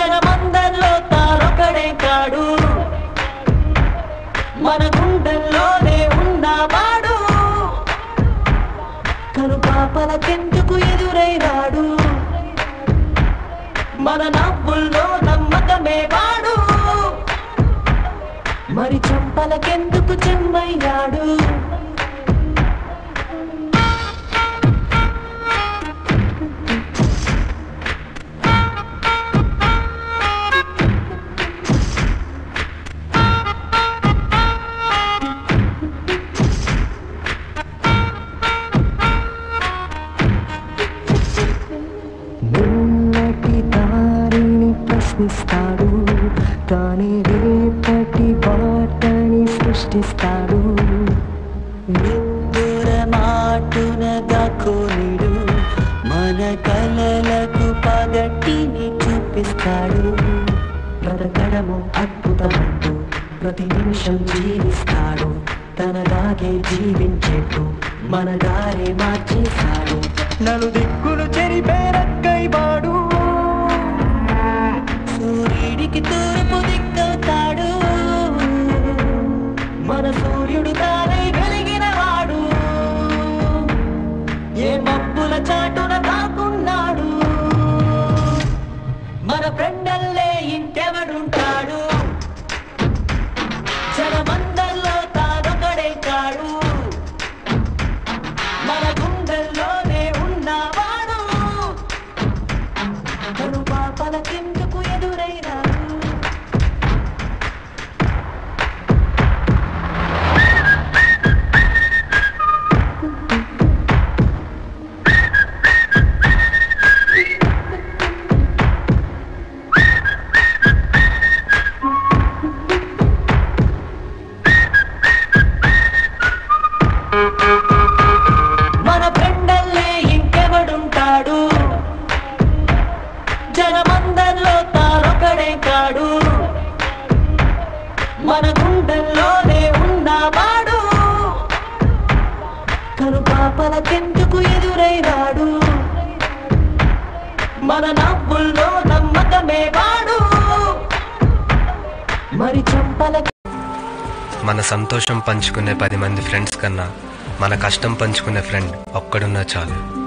జనమందరిలో తారొకడే కాడు మన గుండెల్లోనే ఉన్నవాడు కను పాపలకెందుకు ఎదురైనాడు మన నవ్వుల్లో నమ్మకమే వాడు మరి చంపలకెందుకు చెమ్మయ్యాడు నిన్నటి దారిని ప్రశ్నిస్తాడు కానీ రేపటి బాటని సృష్టిస్తాడు నిద్దుర మాటున దాకోనిడు మన కలలకు పగటిని చూపిస్తాడు బ్రతకడము అద్భుతమంటూ ప్రతి నిమిషం జీవిస్తాడు తనలాగే జీవించేట్టు మన దారి మార్చేశాడు నలు దిక్కులు చెరిపేరక్కైవాడు సూర్యుడికి తూర్పు దిక్కవుతాడు మన సూర్యుడు తానై వెలిగిన వాడు ఏ మబ్బుల చాటున కాకున్నాడు మన ఫ్రెండల్లే ఇంకెవడుంటాడు జనమందరిలో తానొకడే కాడు మన గుండెల్లోనే ఉన్నవాడు కను పాపలకెందుకు ఎదురైనాడు మన ఫ్రెండల్లే ఇంకెవడుంటాడు జనమందరిలో తారొకడే కాడు మన గుండెల్లోనే ఉన్నవాడు కను పాపలకెందుకు ఎదురైనాడు మన నవ్వుల్లో నమ్మకమే వాడు మరి చంపల మన సంతోషం పంచుకునే పది మంది ఫ్రెండ్స్ కన్నా మన కష్టం పంచుకునే ఫ్రెండ్ ఒక్కడున్నా చాలు